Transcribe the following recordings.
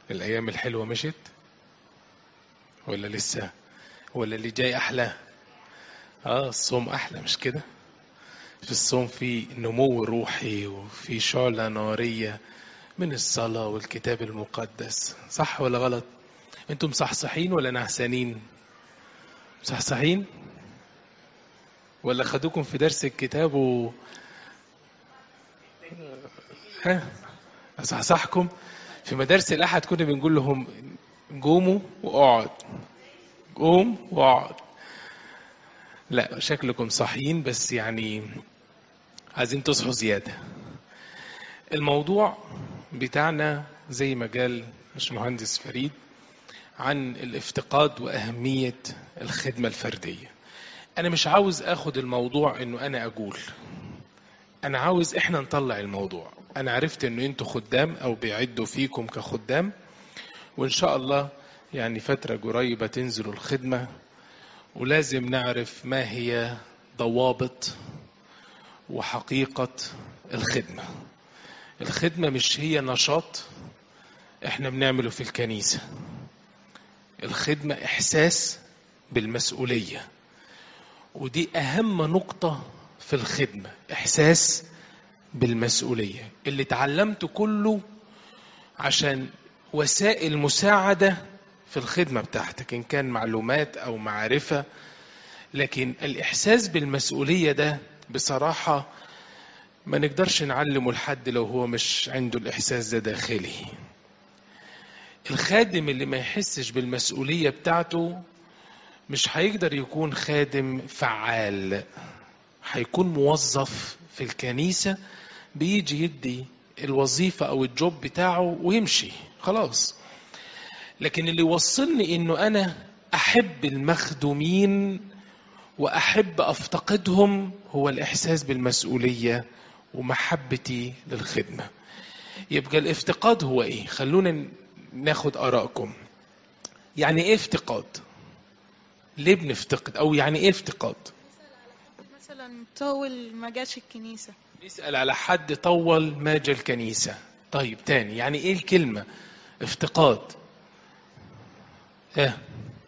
الأيام الحلوة مشت ولا لسه ولا اللي جاي أحلى آه الصوم أحلى مش كده في الصوم في نمو روحي وفي شعلة نارية من الصلاة والكتاب المقدس صح ولا غلط انتم مصحصحين ولا نعسانين مصحصحين ولا خدوكم في درس الكتاب و ها اصحصحكم في مدارس الاحد كنا بنقول لهم قوموا واقعد قوم واقعد لا شكلكم صاحيين بس يعني عايزين تصحوا زياده الموضوع بتاعنا زي ما قال مهندس فريد عن الافتقاد واهميه الخدمه الفرديه انا مش عاوز اخد الموضوع انه انا اقول انا عاوز احنا نطلع الموضوع انا عرفت انه انتوا خدام او بيعدوا فيكم كخدام وان شاء الله يعني فتره قريبه تنزلوا الخدمه ولازم نعرف ما هي ضوابط وحقيقه الخدمه الخدمه مش هي نشاط احنا بنعمله في الكنيسه الخدمه احساس بالمسؤوليه ودي اهم نقطه في الخدمه احساس بالمسؤوليه اللي اتعلمته كله عشان وسائل مساعده في الخدمه بتاعتك ان كان معلومات او معرفه لكن الاحساس بالمسؤوليه ده بصراحه ما نقدرش نعلمه لحد لو هو مش عنده الاحساس ده داخلي الخادم اللي ما يحسش بالمسؤوليه بتاعته مش هيقدر يكون خادم فعال هيكون موظف في الكنيسة بيجي يدي الوظيفة أو الجوب بتاعه ويمشي خلاص لكن اللي يوصلني إنه أنا أحب المخدومين وأحب أفتقدهم هو الإحساس بالمسؤولية ومحبتي للخدمة يبقى الافتقاد هو إيه؟ خلونا ناخد آرائكم يعني إيه افتقاد؟ ليه بنفتقد او يعني ايه افتقاد مثلا طول ما جاش الكنيسة نسأل على حد طول ما جا الكنيسة طيب تاني يعني ايه الكلمة افتقاد اه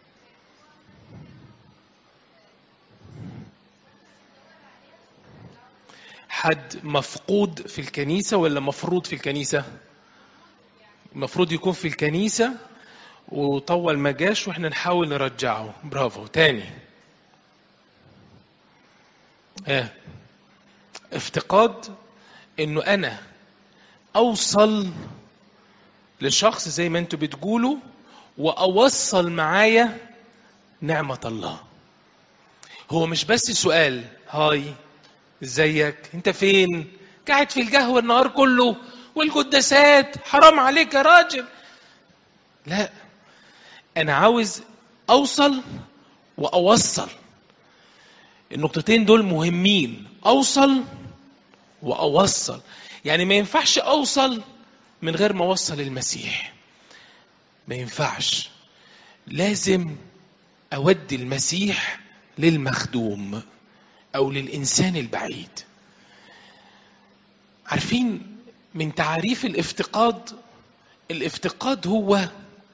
حد مفقود في الكنيسة ولا مفروض في الكنيسة المفروض يكون في الكنيسة وطول ما جاش واحنا نحاول نرجعه برافو تاني اه افتقاد انه انا اوصل لشخص زي ما انتوا بتقولوا واوصل معايا نعمة الله هو مش بس سؤال هاي ازيك انت فين قاعد في القهوة النهار كله والقداسات حرام عليك يا راجل لا انا عاوز اوصل واوصل النقطتين دول مهمين اوصل واوصل يعني ما ينفعش اوصل من غير ما اوصل المسيح ما ينفعش لازم اودي المسيح للمخدوم او للانسان البعيد عارفين من تعريف الافتقاد الافتقاد هو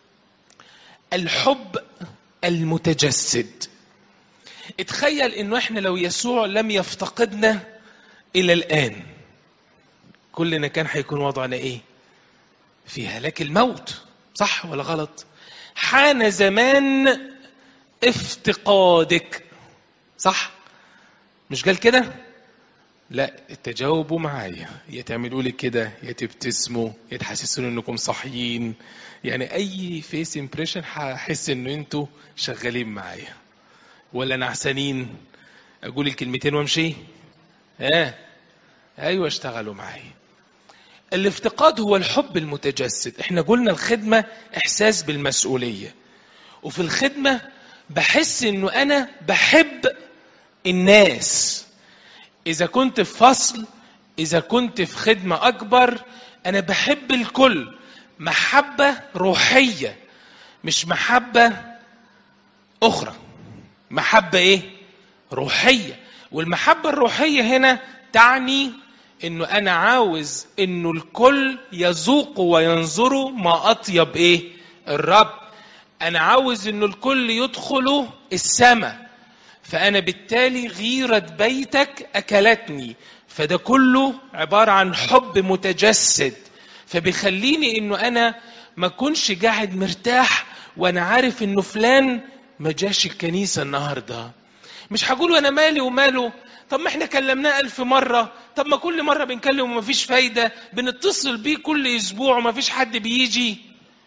الحب المتجسد اتخيل انه احنا لو يسوع لم يفتقدنا الى الان كلنا كان هيكون وضعنا ايه في هلاك الموت صح ولا غلط حان زمان افتقادك صح مش قال كده لا تجاوبوا معايا يا تعملوا لي كده يا تبتسموا يا تحسسوني انكم صاحيين يعني اي فيس امبريشن هحس ان انتوا شغالين معايا ولا نعسانين اقول الكلمتين وامشي اه ايوه اشتغلوا معايا الافتقاد هو الحب المتجسد احنا قلنا الخدمة احساس بالمسؤولية وفي الخدمة بحس انه انا بحب الناس اذا كنت في فصل اذا كنت في خدمة اكبر انا بحب الكل محبة روحية مش محبة اخرى محبة ايه روحية والمحبة الروحية هنا تعني انه انا عاوز انه الكل يذوقوا وينظروا ما اطيب ايه الرب انا عاوز انه الكل يدخلوا السماء فانا بالتالي غيرة بيتك اكلتني فده كله عبارة عن حب متجسد فبيخليني انه انا ما اكونش قاعد مرتاح وانا عارف انه فلان ما جاش الكنيسة النهاردة مش هقول انا مالي وماله طب ما احنا كلمناه ألف مرة طب ما كل مرة بنكلم ومفيش فايدة بنتصل بيه كل أسبوع ومفيش حد بيجي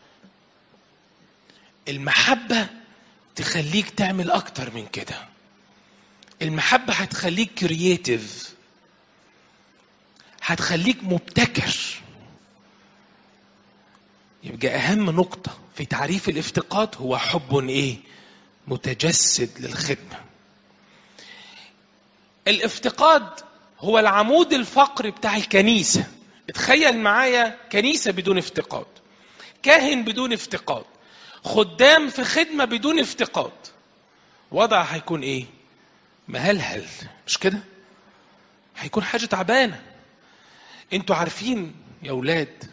المحبة تخليك تعمل أكتر من كده المحبة هتخليك كرييتيف هتخليك مبتكر يبقى أهم نقطة في تعريف الافتقاد هو حب إيه؟ متجسد للخدمة الافتقاد هو العمود الفقري بتاع الكنيسة اتخيل معايا كنيسة بدون افتقاد كاهن بدون افتقاد خدام في خدمة بدون افتقاد وضع هيكون ايه مهلهل مش كده هيكون حاجة تعبانة انتوا عارفين يا اولاد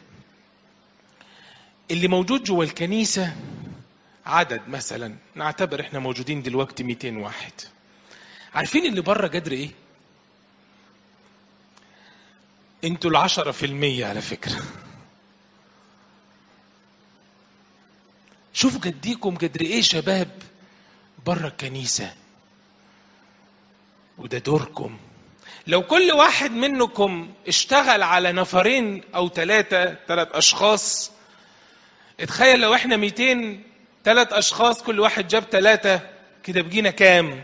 اللي موجود جوه الكنيسة عدد مثلا نعتبر احنا موجودين دلوقتي 200 واحد عارفين اللي بره قدر ايه انتوا العشرة في المية على فكرة شوفوا قديكم قدر ايه شباب بره الكنيسة وده دوركم لو كل واحد منكم اشتغل على نفرين او ثلاثة ثلاث اشخاص اتخيل لو احنا 200 ثلاث اشخاص كل واحد جاب ثلاثة كده بقينا كام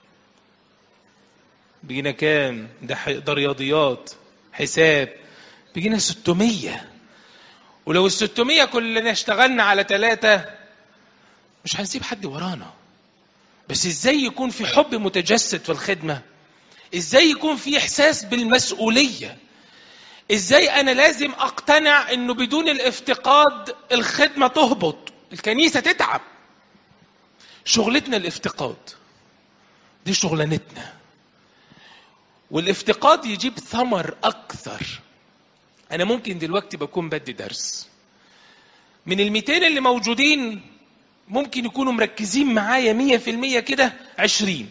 بقينا كام ده ده رياضيات حساب بقينا 600 ولو ال 600 كلنا اشتغلنا على ثلاثة مش هنسيب حد ورانا بس ازاي يكون في حب متجسد في الخدمة ازاي يكون في احساس بالمسؤولية ازاي انا لازم اقتنع انه بدون الافتقاد الخدمة تهبط الكنيسة تتعب شغلتنا الافتقاد دي شغلانتنا والافتقاد يجيب ثمر اكثر انا ممكن دلوقتي بكون بدي درس من الميتين اللي موجودين ممكن يكونوا مركزين معايا مية في المية كده عشرين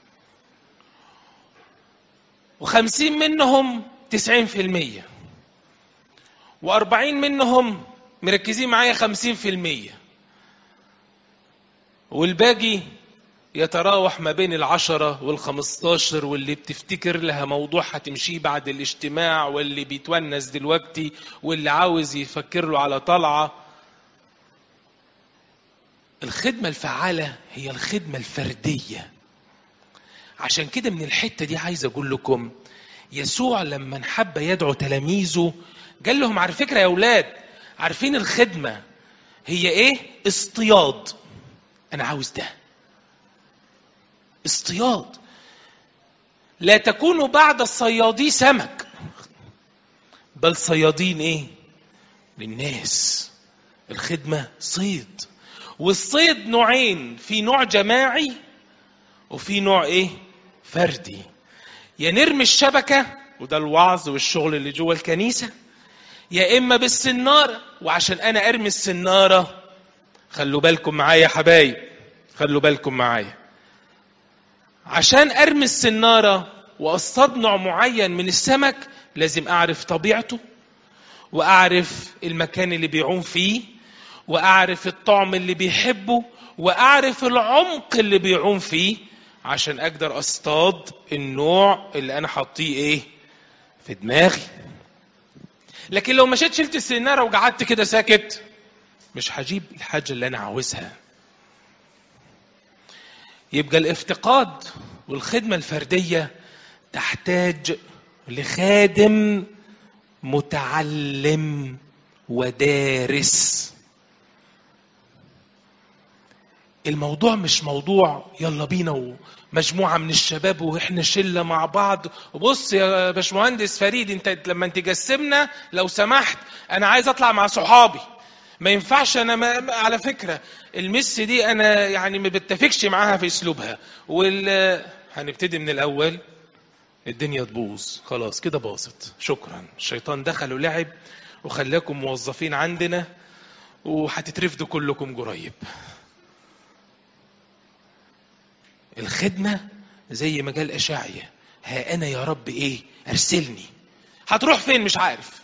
وخمسين منهم تسعين في المية وأربعين منهم مركزين معايا خمسين في المية والباقي يتراوح ما بين العشرة والخمستاشر واللي بتفتكر لها موضوع هتمشيه بعد الاجتماع واللي بيتونس دلوقتي واللي عاوز يفكر له على طلعة الخدمة الفعالة هي الخدمة الفردية عشان كده من الحتة دي عايز أقول لكم يسوع لما حب يدعو تلاميذه قال لهم على فكرة يا أولاد عارفين الخدمة هي إيه؟ اصطياد أنا عاوز ده اصطياد لا تكونوا بعد الصيادي سمك بل صيادين ايه للناس الخدمة صيد والصيد نوعين في نوع جماعي وفي نوع ايه فردي يا نرمي الشبكة وده الوعظ والشغل اللي جوه الكنيسة يا إما بالسنارة وعشان أنا أرمي السنارة خلوا بالكم معايا يا حبايب خلوا بالكم معايا عشان ارمي السناره واصطاد نوع معين من السمك لازم اعرف طبيعته واعرف المكان اللي بيعوم فيه واعرف الطعم اللي بيحبه واعرف العمق اللي بيعوم فيه عشان اقدر اصطاد النوع اللي انا حاطيه ايه في دماغي لكن لو مشيت شلت السناره وقعدت كده ساكت مش هجيب الحاجه اللي انا عاوزها يبقى الافتقاد والخدمة الفردية تحتاج لخادم متعلم ودارس الموضوع مش موضوع يلا بينا ومجموعة من الشباب واحنا شلة مع بعض وبص يا باشمهندس فريد انت لما انت جسمنا لو سمحت انا عايز اطلع مع صحابي ما ينفعش انا ما على فكره المس دي انا يعني ما بتفقش معاها في اسلوبها وال هنبتدي من الاول الدنيا تبوظ خلاص كده باظت شكرا الشيطان دخل ولعب وخلاكم موظفين عندنا وهتترفدوا كلكم قريب الخدمة زي ما قال أشعيا ها أنا يا رب إيه أرسلني هتروح فين مش عارف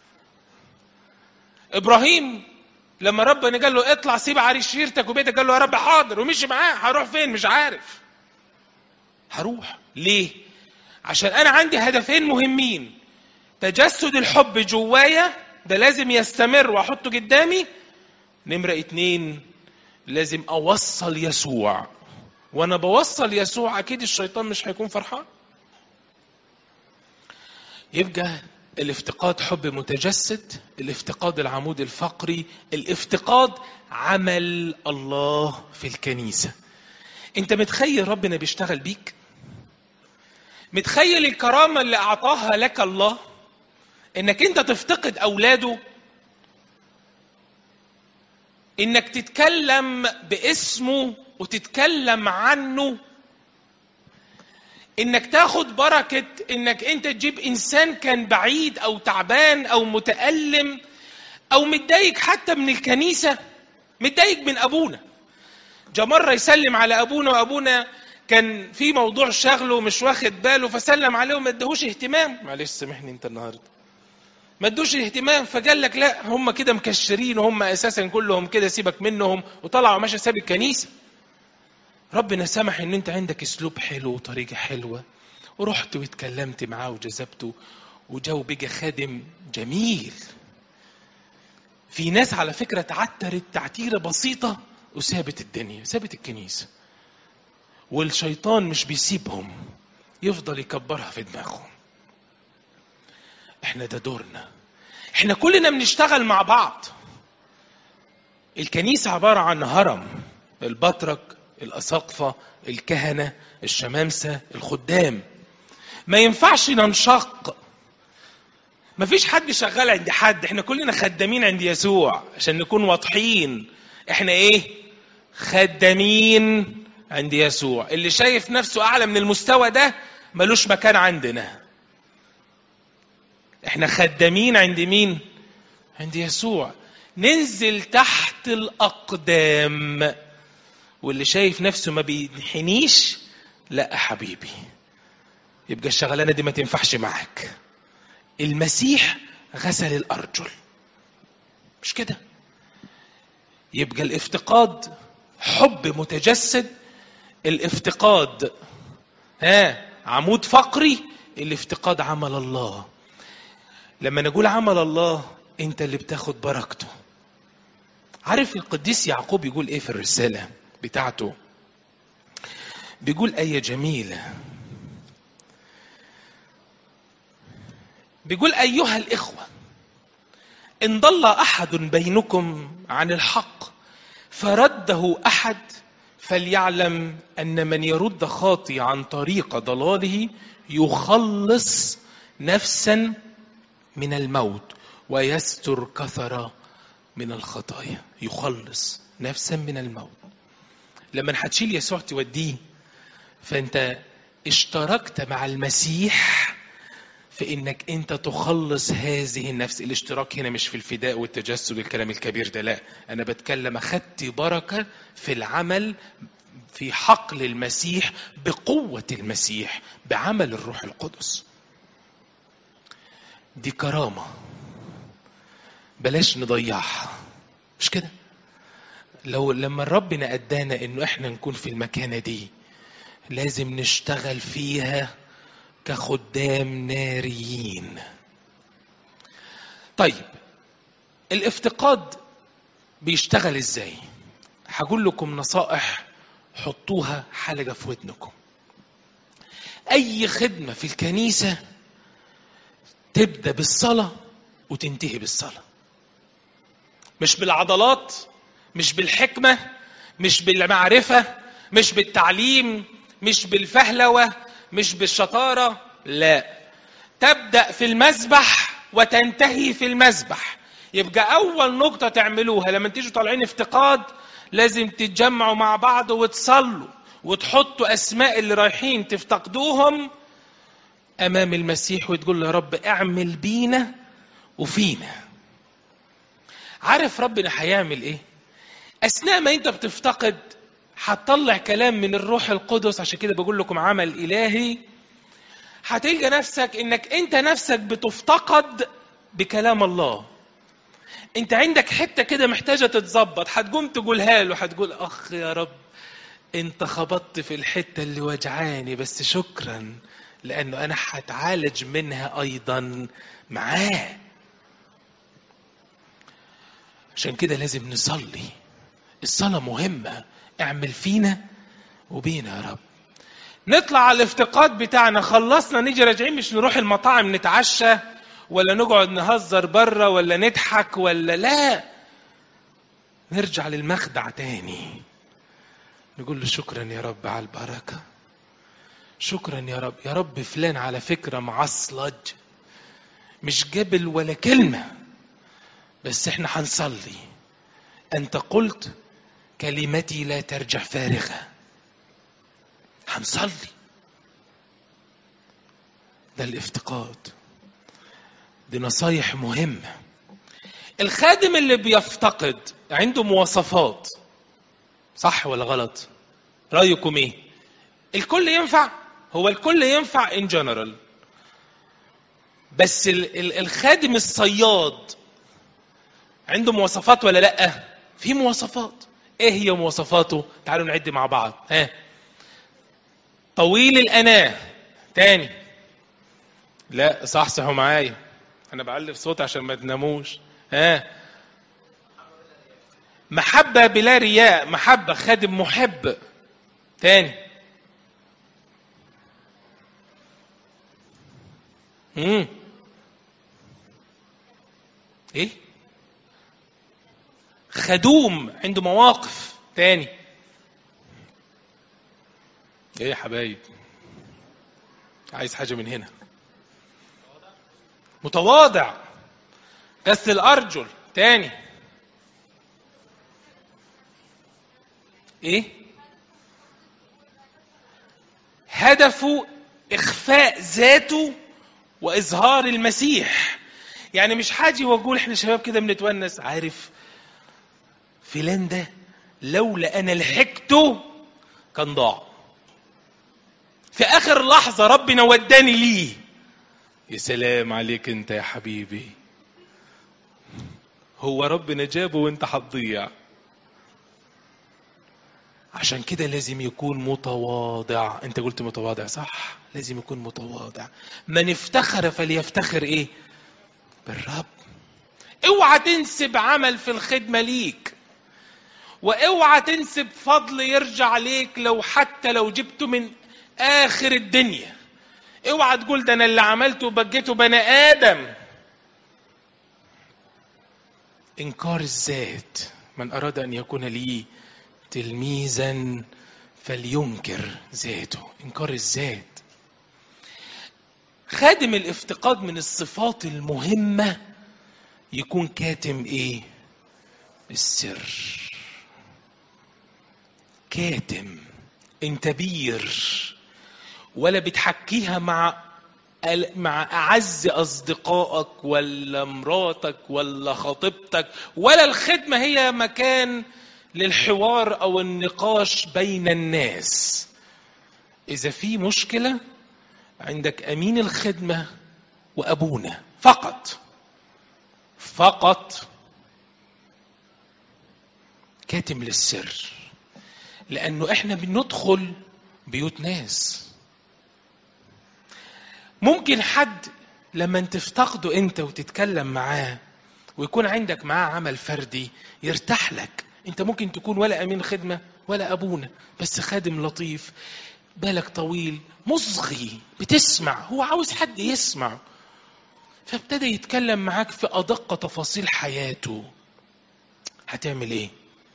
إبراهيم لما ربنا قال له اطلع سيب عريش شيرتك وبيتك قال له يا رب حاضر ومشي معاه هروح فين مش عارف هروح ليه عشان انا عندي هدفين مهمين تجسد الحب جوايا ده لازم يستمر واحطه قدامي نمرة اتنين لازم اوصل يسوع وانا بوصل يسوع اكيد الشيطان مش هيكون فرحان يبقى الافتقاد حب متجسد الافتقاد العمود الفقري الافتقاد عمل الله في الكنيسة انت متخيل ربنا بيشتغل بيك متخيل الكرامة اللي أعطاها لك الله إنك أنت تفتقد أولاده إنك تتكلم باسمه وتتكلم عنه إنك تاخد بركة إنك أنت تجيب إنسان كان بعيد أو تعبان أو متألم أو متضايق حتى من الكنيسة متضايق من أبونا جاء مرة يسلم على أبونا وأبونا كان في موضوع شغله مش واخد باله فسلم عليه وما ادهوش اهتمام معلش سامحني انت النهارده ما ادوش اهتمام فقال لك لا هم كده مكشرين وهم اساسا كلهم كده سيبك منهم وطلعوا ماشي ساب الكنيسه ربنا سمح ان انت عندك اسلوب حلو وطريقه حلوه ورحت واتكلمت معاه وجذبته وجو بقى خادم جميل في ناس على فكره تعترت تعتيره بسيطه وسابت الدنيا سابت الكنيسه والشيطان مش بيسيبهم يفضل يكبرها في دماغهم احنا ده دورنا احنا كلنا بنشتغل مع بعض الكنيسة عبارة عن هرم البطرك الأساقفة الكهنة الشمامسة الخدام ما ينفعش ننشق ما فيش حد شغال عند حد احنا كلنا خدامين عند يسوع عشان نكون واضحين احنا ايه خدامين عند يسوع اللي شايف نفسه اعلى من المستوى ده ملوش مكان عندنا احنا خدامين عند مين عند يسوع ننزل تحت الاقدام واللي شايف نفسه ما بينحنيش لا حبيبي يبقى الشغلانه دي ما تنفعش معاك المسيح غسل الارجل مش كده يبقى الافتقاد حب متجسد الافتقاد ها عمود فقري الافتقاد عمل الله لما نقول عمل الله انت اللي بتاخد بركته عارف القديس يعقوب يقول ايه في الرسالة بتاعته بيقول آية جميلة بيقول أيها الإخوة إن ضل أحد بينكم عن الحق فرده أحد فليعلم أن من يرد خاطي عن طريق ضلاله يخلص نفسا من الموت ويستر كثرة من الخطايا يخلص نفسا من الموت لما هتشيل يسوع توديه فانت اشتركت مع المسيح في انك انت تخلص هذه النفس الاشتراك هنا مش في الفداء والتجسد والكلام الكبير ده لا انا بتكلم اخدت بركه في العمل في حقل المسيح بقوه المسيح بعمل الروح القدس دي كرامه بلاش نضيعها مش كده لو لما ربنا ادانا انه احنا نكون في المكانه دي لازم نشتغل فيها كخدام ناريين طيب الافتقاد بيشتغل ازاي هقول لكم نصائح حطوها حلقه في ودنكم اي خدمه في الكنيسه تبدا بالصلاه وتنتهي بالصلاه مش بالعضلات مش بالحكمه مش بالمعرفه مش بالتعليم مش بالفهلوه مش بالشطاره لا تبدا في المسبح وتنتهي في المسبح يبقى اول نقطه تعملوها لما تيجوا طالعين افتقاد لازم تتجمعوا مع بعض وتصلوا وتحطوا اسماء اللي رايحين تفتقدوهم امام المسيح وتقول له يا رب اعمل بينا وفينا عارف ربنا هيعمل ايه اثناء ما انت بتفتقد هتطلع كلام من الروح القدس عشان كده بقول لكم عمل الهي هتلقى نفسك انك انت نفسك بتفتقد بكلام الله انت عندك حته كده محتاجه تتظبط هتقوم تقولها له هتقول اخ يا رب انت خبطت في الحته اللي وجعاني بس شكرا لانه انا هتعالج منها ايضا معاه عشان كده لازم نصلي الصلاه مهمه اعمل فينا وبينا يا رب نطلع على الافتقاد بتاعنا خلصنا نيجي راجعين مش نروح المطاعم نتعشى ولا نقعد نهزر بره ولا نضحك ولا لا نرجع للمخدع تاني نقول له شكرا يا رب على البركه شكرا يا رب يا رب فلان على فكره معصلج مش جبل ولا كلمه بس احنا هنصلي انت قلت كلمتي لا ترجع فارغه هنصلي ده الافتقاد دي نصايح مهمة الخادم اللي بيفتقد عنده مواصفات صح ولا غلط رأيكم ايه الكل ينفع هو الكل ينفع ان جنرال بس ال- ال- الخادم الصياد عنده مواصفات ولا لا في مواصفات ايه هي مواصفاته تعالوا نعد مع بعض ها طويل الاناه تاني لا صحصحوا معايا انا بعلف صوت عشان ما تناموش ها محبة بلا رياء محبة خادم محب تاني مم. ايه خدوم عنده مواقف تاني ايه يا حبايب عايز حاجة من هنا متواضع كس الأرجل تاني ايه هدفه إخفاء ذاته وإظهار المسيح يعني مش حاجة واقول احنا شباب كده بنتونس عارف فلان ده لولا انا لحقته كان ضاع في اخر لحظه ربنا وداني ليه يا سلام عليك انت يا حبيبي هو ربنا جابه وانت هتضيع عشان كده لازم يكون متواضع انت قلت متواضع صح لازم يكون متواضع من افتخر فليفتخر ايه بالرب اوعى تنسب عمل في الخدمة ليك واوعى تنسب فضل يرجع ليك لو حتى لو جبته من اخر الدنيا اوعى تقول ده انا اللي عملته وبجيته بني ادم انكار الذات من اراد ان يكون لي تلميذا فلينكر ذاته انكار الذات خادم الافتقاد من الصفات المهمه يكون كاتم ايه السر كاتم انت بير ولا بتحكيها مع مع اعز اصدقائك ولا مراتك ولا خطيبتك ولا الخدمه هي مكان للحوار او النقاش بين الناس اذا في مشكله عندك امين الخدمه وابونا فقط فقط كاتم للسر لانه احنا بندخل بيوت ناس ممكن حد لما تفتقده انت وتتكلم معاه ويكون عندك معاه عمل فردي يرتاح لك انت ممكن تكون ولا امين خدمه ولا ابونا بس خادم لطيف بالك طويل مصغي بتسمع هو عاوز حد يسمع فابتدى يتكلم معاك في ادق تفاصيل حياته هتعمل ايه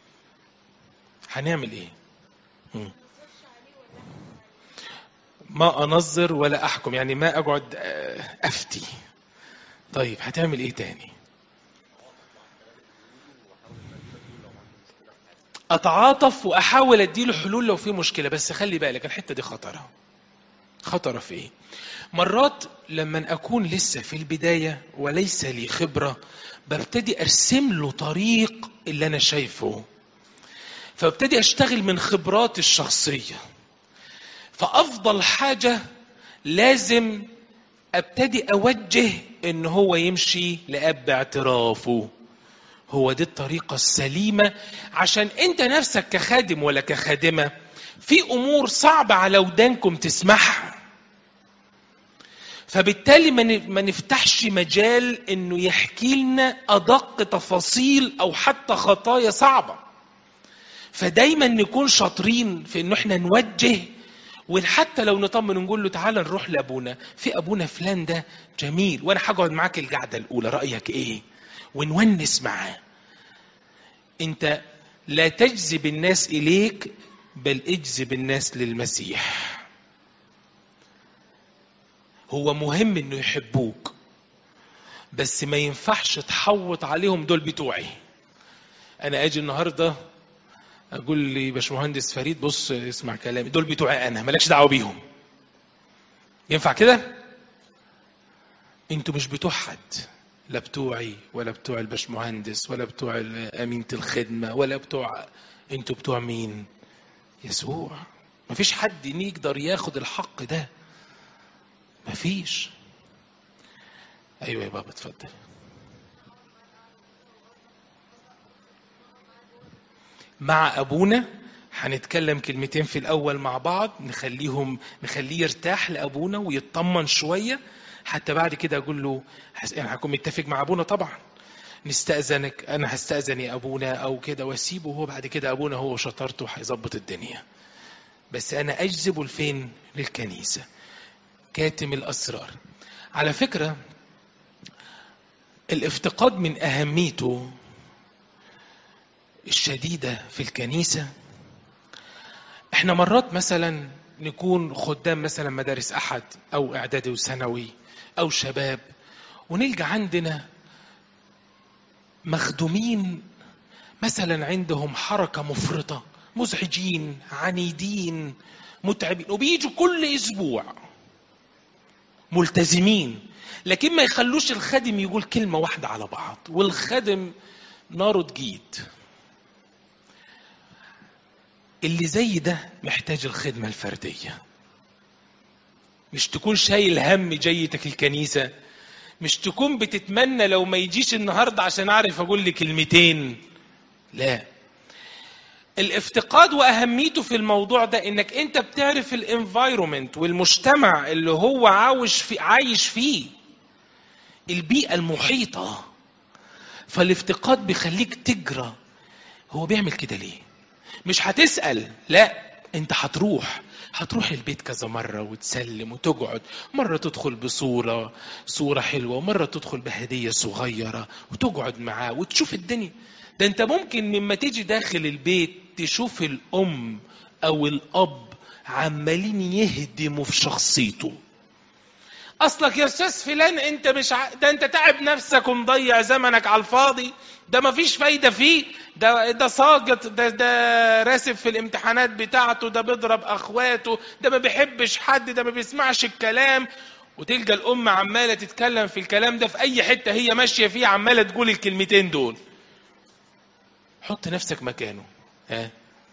هنعمل ايه مم. ما انظر ولا احكم يعني ما اقعد آه، افتي طيب هتعمل ايه تاني اتعاطف واحاول اديله حلول لو في مشكله بس خلي بالك الحته دي خطره خطر في ايه مرات لما اكون لسه في البدايه وليس لي خبره ببتدي ارسم له طريق اللي انا شايفه فابتدي اشتغل من خبراتي الشخصيه فافضل حاجه لازم ابتدي اوجه ان هو يمشي لاب اعترافه هو دي الطريقة السليمة عشان انت نفسك كخادم ولا كخادمة في امور صعبة على ودانكم تسمعها فبالتالي ما نفتحش مجال انه يحكي لنا ادق تفاصيل او حتى خطايا صعبة فدايما نكون شاطرين في انه احنا نوجه وحتى لو نطمن نقول له تعالى نروح لابونا في ابونا فلان ده جميل وانا هقعد معاك القعده الاولى رايك ايه ونونس معاه انت لا تجذب الناس اليك بل اجذب الناس للمسيح هو مهم انه يحبوك بس ما ينفعش تحوط عليهم دول بتوعي انا اجي النهارده اقول لي باشمهندس فريد بص اسمع كلامي دول بتوعي انا مالكش دعوه بيهم ينفع كده انتوا مش بتوع حد لا بتوعي ولا بتوع الباشمهندس ولا بتوع أمينة الخدمة ولا بتوع انتوا بتوع مين؟ يسوع مفيش حد يقدر ياخد الحق ده مفيش ايوه يا بابا اتفضل مع ابونا هنتكلم كلمتين في الاول مع بعض نخليهم نخليه يرتاح لابونا ويطمن شويه حتى بعد كده اقول له انا هكون متفق مع ابونا طبعا نستأذنك انا هستأذن يا ابونا او كده واسيبه وهو بعد كده ابونا هو شطارته هيظبط الدنيا بس انا اجذبه لفين للكنيسه كاتم الاسرار على فكره الافتقاد من اهميته الشديده في الكنيسه احنا مرات مثلا نكون خدام مثلا مدارس احد او اعدادي وثانوي او شباب ونلقى عندنا مخدومين مثلا عندهم حركه مفرطه مزعجين عنيدين متعبين وبيجوا كل اسبوع ملتزمين لكن ما يخلوش الخادم يقول كلمه واحده على بعض والخادم ناره تجيد اللي زي ده محتاج الخدمه الفرديه مش تكون شايل هم جيتك الكنيسة مش تكون بتتمنى لو ما يجيش النهاردة عشان أعرف أقول لي كلمتين لا الافتقاد وأهميته في الموضوع ده إنك أنت بتعرف الانفايرومنت والمجتمع اللي هو عاوش في عايش فيه البيئة المحيطة فالافتقاد بيخليك تجرى هو بيعمل كده ليه مش هتسأل لا انت هتروح هتروح البيت كذا مرة وتسلم وتقعد مرة تدخل بصورة صورة حلوة ومرة تدخل بهدية صغيرة وتقعد معاه وتشوف الدنيا ده انت ممكن لما تيجي داخل البيت تشوف الأم أو الأب عمالين يهدموا في شخصيته اصلك يا استاذ فلان انت مش ع... ده انت تعب نفسك ومضيع زمنك على الفاضي ده مفيش فايده فيه ده ده ساقط ده ده راسب في الامتحانات بتاعته ده بيضرب اخواته ده ما بيحبش حد ده ما بيسمعش الكلام وتلقى الام عماله تتكلم في الكلام ده في اي حته هي ماشيه فيه عماله تقول الكلمتين دول حط نفسك مكانه ها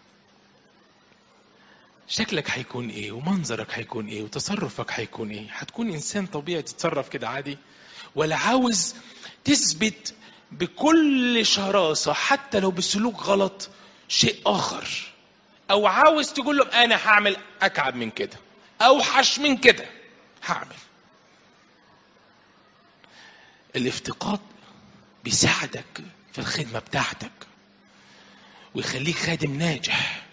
شكلك هيكون ايه ومنظرك هيكون ايه وتصرفك هيكون ايه هتكون انسان طبيعي تتصرف كده عادي ولا عاوز تثبت بكل شراسة حتى لو بسلوك غلط شيء آخر أو عاوز تقول له أنا هعمل أكعب من كده أوحش من كده هعمل الافتقاد بيساعدك في الخدمة بتاعتك ويخليك خادم ناجح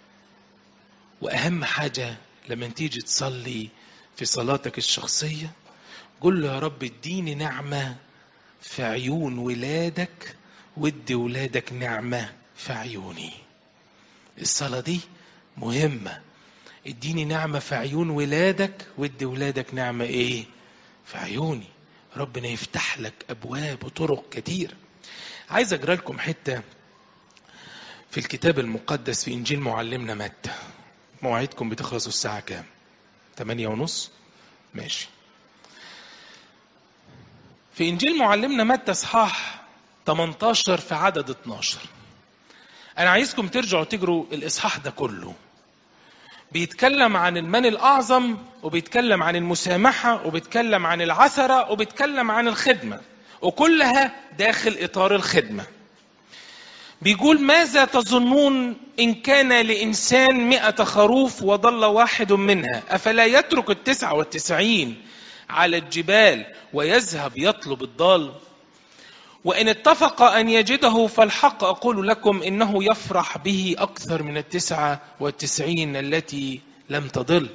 واهم حاجه لما تيجي تصلي في صلاتك الشخصيه قل له يا رب اديني نعمه في عيون ولادك وادي ولادك نعمه في عيوني الصلاه دي مهمه اديني نعمه في عيون ولادك وادي ولادك نعمه ايه في عيوني ربنا يفتح لك ابواب وطرق كتير عايز اقرا لكم حته في الكتاب المقدس في انجيل معلمنا متى مواعيدكم بتخلصوا الساعة كام؟ تمانية ونص ماشي في إنجيل معلمنا متى إصحاح 18 في عدد 12 أنا عايزكم ترجعوا تجروا الإصحاح ده كله بيتكلم عن المن الأعظم وبيتكلم عن المسامحة وبيتكلم عن العثرة وبيتكلم عن الخدمة وكلها داخل إطار الخدمة بيقول ماذا تظنون إن كان لإنسان مئة خروف وضل واحد منها أفلا يترك التسعة والتسعين على الجبال ويذهب يطلب الضال وإن اتفق أن يجده فالحق أقول لكم إنه يفرح به أكثر من التسعة والتسعين التي لم تضل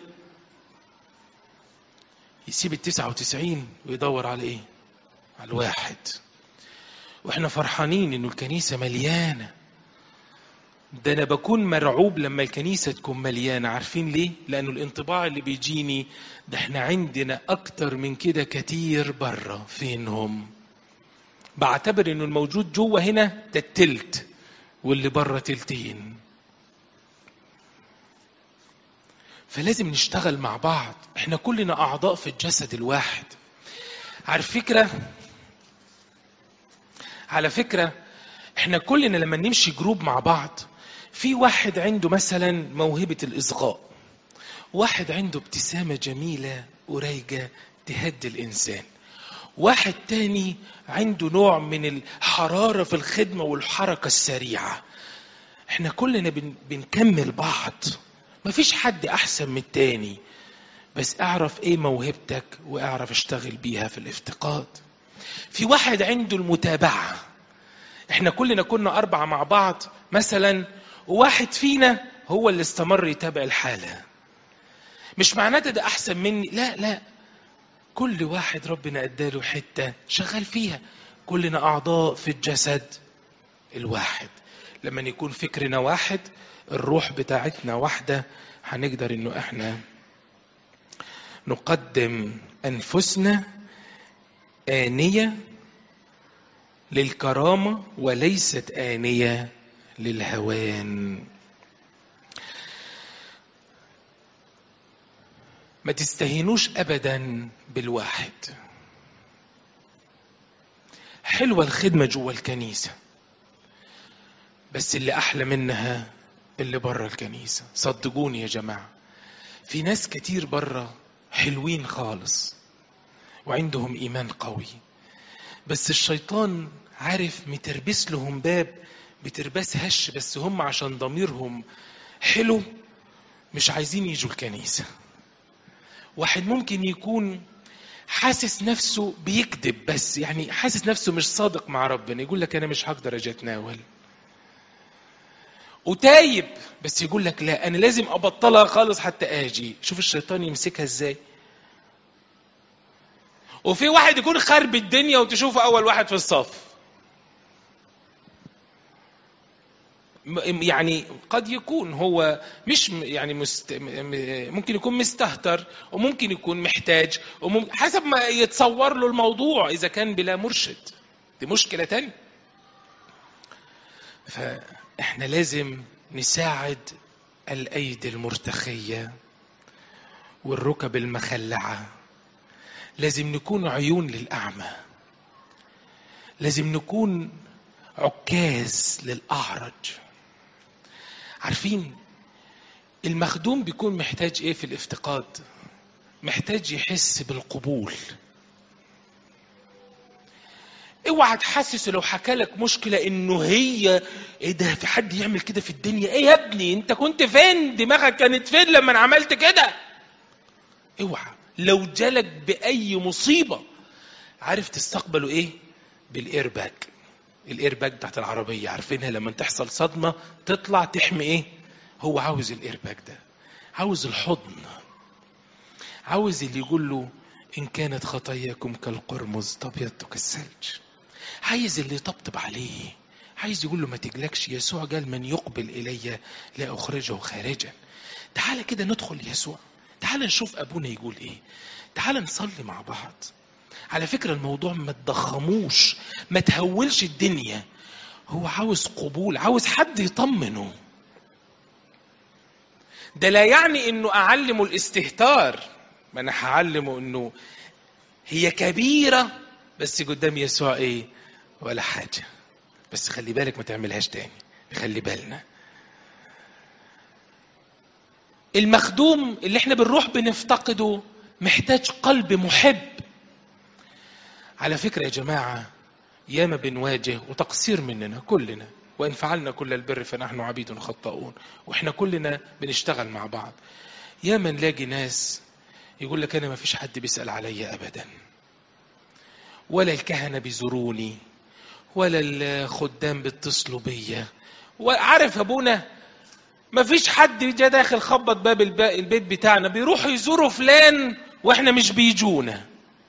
يسيب التسعة وتسعين ويدور على إيه على الواحد واحنا فرحانين انه الكنيسة مليانة ده انا بكون مرعوب لما الكنيسة تكون مليانة عارفين ليه لانه الانطباع اللي بيجيني ده احنا عندنا اكتر من كده كتير بره فينهم بعتبر انه الموجود جوه هنا ده التلت واللي بره تلتين فلازم نشتغل مع بعض احنا كلنا اعضاء في الجسد الواحد عارف فكره على فكرة احنا كلنا لما نمشي جروب مع بعض في واحد عنده مثلا موهبة الإصغاء واحد عنده ابتسامة جميلة وريجة تهدي الإنسان واحد تاني عنده نوع من الحرارة في الخدمة والحركة السريعة احنا كلنا بن بنكمل بعض مفيش حد أحسن من التاني بس اعرف ايه موهبتك واعرف اشتغل بيها في الافتقاد في واحد عنده المتابعة احنا كلنا كنا أربعة مع بعض مثلا وواحد فينا هو اللي استمر يتابع الحالة مش معناته ده أحسن مني لا لا كل واحد ربنا اداله حتة شغال فيها كلنا أعضاء في الجسد الواحد لما يكون فكرنا واحد الروح بتاعتنا واحدة هنقدر انه احنا نقدم أنفسنا آنية للكرامة وليست آنية للهوان ما تستهينوش أبدا بالواحد حلوة الخدمة جوه الكنيسة بس اللي أحلى منها اللي بره الكنيسة صدقوني يا جماعة في ناس كتير بره حلوين خالص وعندهم إيمان قوي بس الشيطان عارف متربس لهم باب بترباس هش بس هم عشان ضميرهم حلو مش عايزين يجوا الكنيسة واحد ممكن يكون حاسس نفسه بيكذب بس يعني حاسس نفسه مش صادق مع ربنا يقول لك انا مش هقدر اجي اتناول وتايب بس يقول لك لا انا لازم ابطلها خالص حتى اجي شوف الشيطان يمسكها ازاي وفي واحد يكون خرب الدنيا وتشوفه اول واحد في الصف يعني قد يكون هو مش يعني مست... ممكن يكون مستهتر وممكن يكون محتاج وممكن حسب ما يتصور له الموضوع اذا كان بلا مرشد دي مشكله تانية فاحنا لازم نساعد الايدي المرتخيه والركب المخلعه لازم نكون عيون للاعمى لازم نكون عكاز للاعرج عارفين المخدوم بيكون محتاج ايه في الافتقاد محتاج يحس بالقبول اوعى تحسس لو حكى لك مشكله انه هي ايه ده في حد يعمل كده في الدنيا ايه يا ابني انت كنت فين دماغك كانت فين لما انا عملت كده اوعى لو جالك باي مصيبه عارف تستقبله ايه بالايرباج الايرباج بتاعت العربيه عارفينها لما تحصل صدمه تطلع تحمي ايه هو عاوز الايرباج ده عاوز الحضن عاوز اللي يقول له ان كانت خطاياكم كالقرمز تبيض كالثلج عايز اللي يطبطب عليه عايز يقول له ما تجلكش يسوع قال من يقبل الي لا اخرجه خارجا تعال كده ندخل يسوع تعال نشوف ابونا يقول ايه تعال نصلي مع بعض على فكرة الموضوع ما تضخموش ما تهولش الدنيا هو عاوز قبول عاوز حد يطمنه ده لا يعني انه اعلمه الاستهتار ما انا هعلمه انه هي كبيره بس قدام يسوع ايه ولا حاجه بس خلي بالك ما تعملهاش تاني خلي بالنا المخدوم اللي احنا بنروح بنفتقده محتاج قلب محب على فكرة يا جماعة ياما بنواجه وتقصير مننا كلنا وإن فعلنا كل البر فنحن عبيد خطاؤون وإحنا كلنا بنشتغل مع بعض ياما نلاقي ناس يقول لك أنا ما فيش حد بيسأل عليا أبدا ولا الكهنة بيزوروني ولا الخدام بيتصلوا بيا وعارف أبونا ما فيش حد جا داخل خبط باب البيت بتاعنا بيروحوا يزوروا فلان واحنا مش بيجونا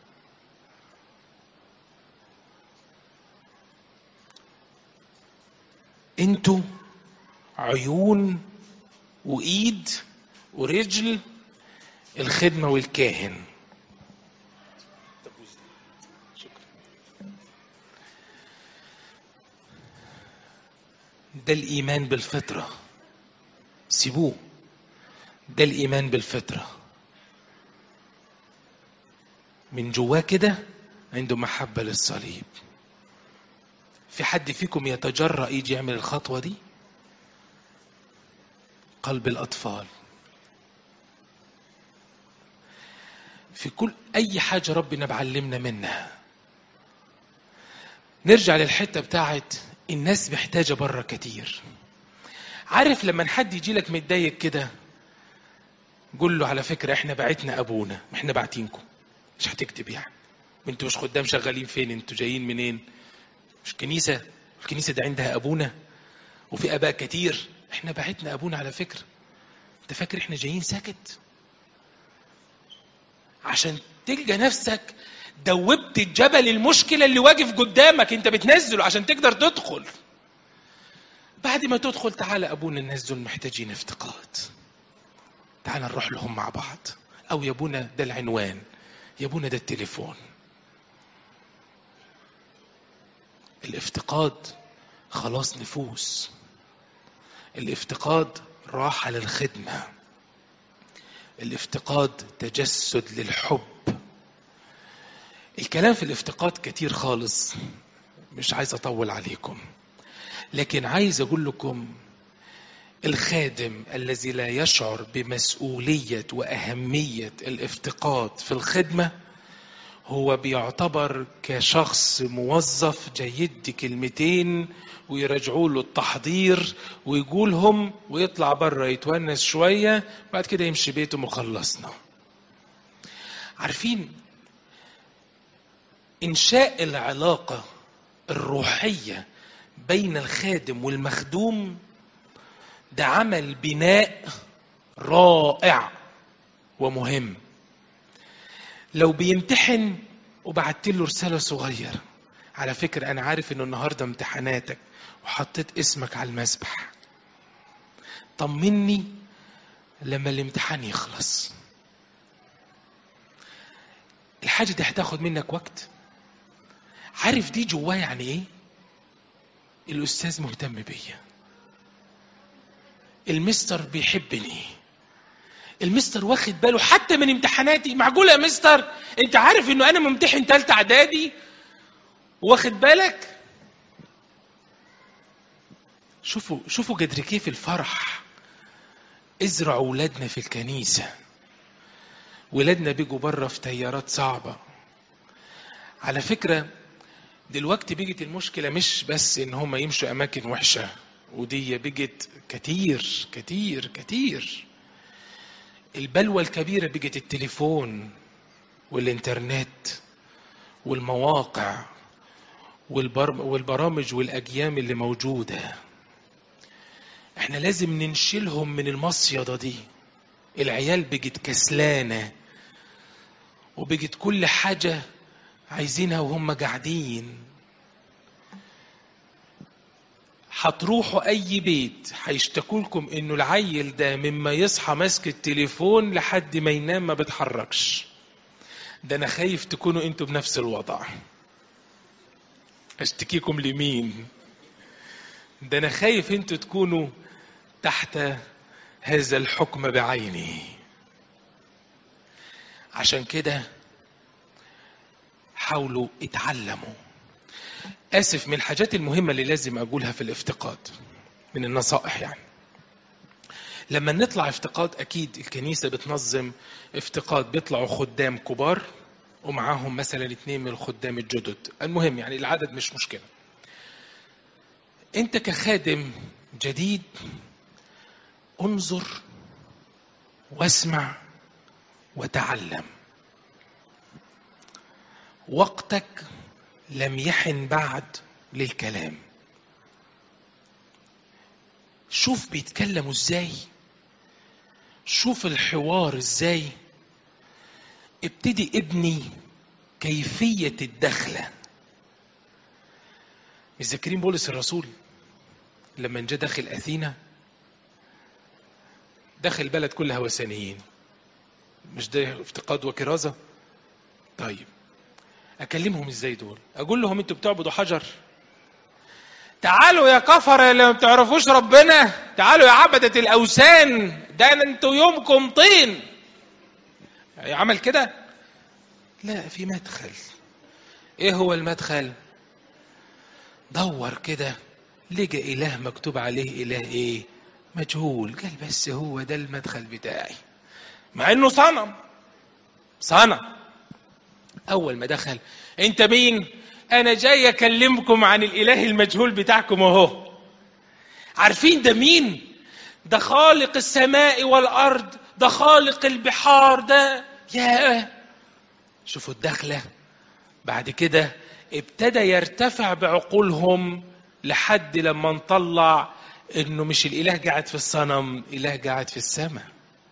انتوا عيون وايد ورجل الخدمه والكاهن ده الايمان بالفطره سيبوه ده الايمان بالفطره من جواه كده عنده محبه للصليب في حد فيكم يتجرأ يجي يعمل الخطوه دي قلب الاطفال في كل اي حاجه ربنا بعلمنا منها نرجع للحته بتاعت الناس محتاجه بره كتير عارف لما حد يجي لك متضايق كده قول له على فكره احنا بعتنا ابونا احنا باعتينكم مش هتكتب يعني انتوا مش خدام شغالين فين انتوا جايين منين مش كنيسه الكنيسه دي عندها ابونا وفي اباء كتير احنا بعتنا ابونا على فكره انت فاكر احنا جايين ساكت عشان تلقى نفسك دوبت الجبل المشكله اللي واقف قدامك انت بتنزله عشان تقدر تدخل بعد ما تدخل تعالى ابونا الناس دول محتاجين افتقاد تعالى نروح لهم مع بعض او يا ابونا ده العنوان يا ابونا ده التليفون الافتقاد خلاص نفوس الافتقاد راحة للخدمة الافتقاد تجسد للحب الكلام في الافتقاد كتير خالص مش عايز اطول عليكم لكن عايز اقول لكم الخادم الذي لا يشعر بمسؤوليه واهميه الافتقاد في الخدمه هو بيعتبر كشخص موظف جاي يدي كلمتين ويرجعوا له التحضير ويقولهم ويطلع بره يتونس شويه بعد كده يمشي بيته وخلصنا عارفين انشاء العلاقه الروحيه بين الخادم والمخدوم ده عمل بناء رائع ومهم لو بيمتحن وبعت له رساله صغيره على فكره انا عارف انه النهارده امتحاناتك وحطيت اسمك على المسبح طمني لما الامتحان يخلص الحاجه دي هتاخد منك وقت عارف دي جواه يعني ايه الاستاذ مهتم بيا المستر بيحبني المستر واخد باله حتى من امتحاناتي معقول يا مستر انت عارف انه انا ممتحن تالتة اعدادي واخد بالك شوفوا شوفوا قدر كيف الفرح ازرعوا ولادنا في الكنيسة ولادنا بيجوا بره في تيارات صعبة على فكرة دلوقتي بيجت المشكلة مش بس ان هم يمشوا اماكن وحشة ودي بيجت كتير كتير كتير البلوى الكبيرة بقت التليفون والإنترنت والمواقع والبرامج والأجيام اللي موجودة احنا لازم ننشلهم من المصيدة دي العيال بقت كسلانة وبقت كل حاجة عايزينها وهم قاعدين هتروحوا اي بيت هيشتكوا لكم انه العيل ده مما يصحى ماسك التليفون لحد ما ينام ما بيتحركش ده انا خايف تكونوا انتوا بنفس الوضع اشتكيكم لمين ده انا خايف انتوا تكونوا تحت هذا الحكم بعينه عشان كده حاولوا اتعلموا اسف من الحاجات المهمه اللي لازم اقولها في الافتقاد من النصائح يعني لما نطلع افتقاد اكيد الكنيسه بتنظم افتقاد بيطلعوا خدام كبار ومعاهم مثلا اتنين من الخدام الجدد المهم يعني العدد مش مشكله انت كخادم جديد انظر واسمع وتعلم وقتك لم يحن بعد للكلام شوف بيتكلموا ازاي شوف الحوار ازاي ابتدي ابني كيفية الدخلة مش ذاكرين بولس الرسول لما جه داخل أثينا دخل البلد كلها وثنيين مش ده افتقاد وكرازة طيب أكلمهم ازاي دول أقول لهم انتوا بتعبدوا حجر تعالوا يا كفر اللي ما بتعرفوش ربنا تعالوا يا عبدة الأوثان ده انتوا يومكم طين عمل كده لا في مدخل ايه هو المدخل دور كده لقى اله مكتوب عليه اله ايه مجهول قال بس هو ده المدخل بتاعي مع انه صنم صنم اول ما دخل انت مين انا جاي اكلمكم عن الاله المجهول بتاعكم اهو عارفين ده مين ده خالق السماء والارض ده خالق البحار ده يا شوفوا الدخله بعد كده ابتدى يرتفع بعقولهم لحد لما نطلع انه مش الاله قاعد في الصنم اله قاعد في السماء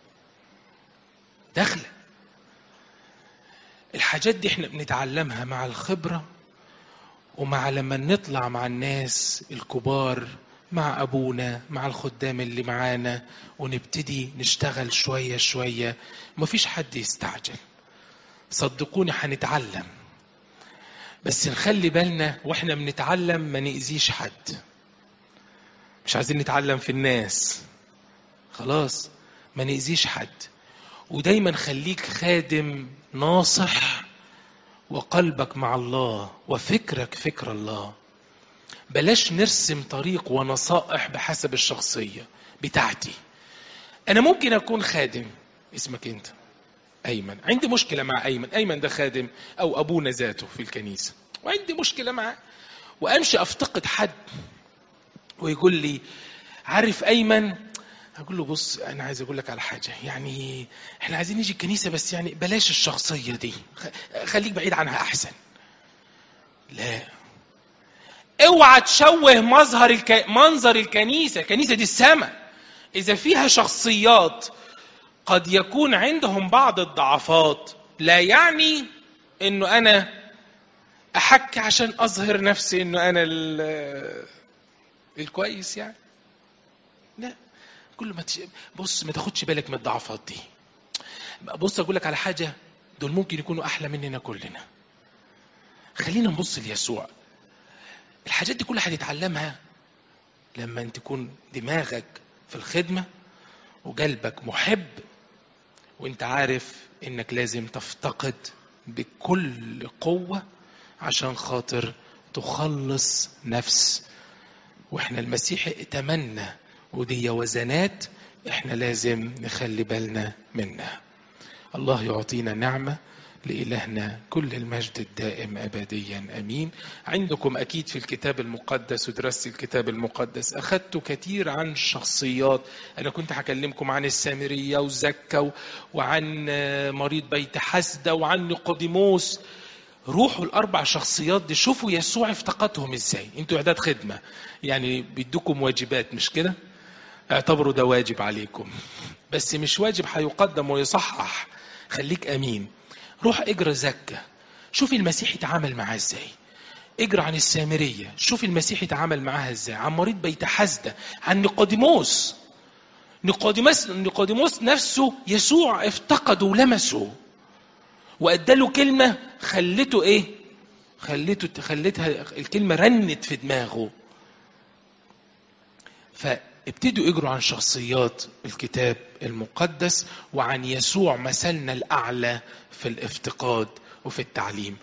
دخله الحاجات دي احنا بنتعلمها مع الخبره ومع لما نطلع مع الناس الكبار مع ابونا مع الخدام اللي معانا ونبتدي نشتغل شويه شويه مفيش حد يستعجل صدقوني هنتعلم بس نخلي بالنا واحنا بنتعلم ما نأذيش حد مش عايزين نتعلم في الناس خلاص ما نأذيش حد ودايما خليك خادم ناصح وقلبك مع الله وفكرك فكر الله بلاش نرسم طريق ونصائح بحسب الشخصية بتاعتي أنا ممكن أكون خادم اسمك أنت أيمن عندي مشكلة مع أيمن أيمن ده خادم أو أبونا ذاته في الكنيسة وعندي مشكلة معاه وأمشي أفتقد حد ويقول لي عارف أيمن أقول له بص أنا عايز أقول لك على حاجة يعني إحنا عايزين نيجي الكنيسة بس يعني بلاش الشخصية دي خليك بعيد عنها أحسن لا اوعى تشوه مظهر الك... منظر الكنيسة الكنيسة دي السماء إذا فيها شخصيات قد يكون عندهم بعض الضعفات لا يعني انه انا احك عشان اظهر نفسي انه انا ال- الكويس يعني لا كل ما تش... بص ما تاخدش بالك من الضعفات دي بص اقول لك على حاجه دول ممكن يكونوا احلى مننا كلنا خلينا نبص ليسوع الحاجات دي كلها هتتعلمها لما انت تكون دماغك في الخدمه وقلبك محب وانت عارف انك لازم تفتقد بكل قوة عشان خاطر تخلص نفس واحنا المسيح ائتمنا ودي وزنات احنا لازم نخلي بالنا منها الله يعطينا نعمه لإلهنا كل المجد الدائم أبديا أمين عندكم أكيد في الكتاب المقدس ودراسة الكتاب المقدس أخذت كثير عن الشخصيات أنا كنت هكلمكم عن السامرية وزكا وعن مريض بيت حسدة وعن نيقوديموس روحوا الأربع شخصيات دي شوفوا يسوع افتقدهم إزاي أنتوا إعداد خدمة يعني بيدوكم واجبات مش كده اعتبروا ده واجب عليكم بس مش واجب هيقدم ويصحح خليك أمين روح اجرى زكا شوف المسيح يتعامل معاه ازاي اجرى عن السامرية شوف المسيح يتعامل معاها ازاي عن مريض بيت حسدة عن نيقوديموس نيقوديموس نيقوديموس نفسه يسوع افتقده ولمسه واداله كلمة خلته ايه خلته خلتها الكلمة رنت في دماغه ابتدوا اجروا عن شخصيات الكتاب المقدس وعن يسوع مثلنا الاعلى في الافتقاد وفي التعليم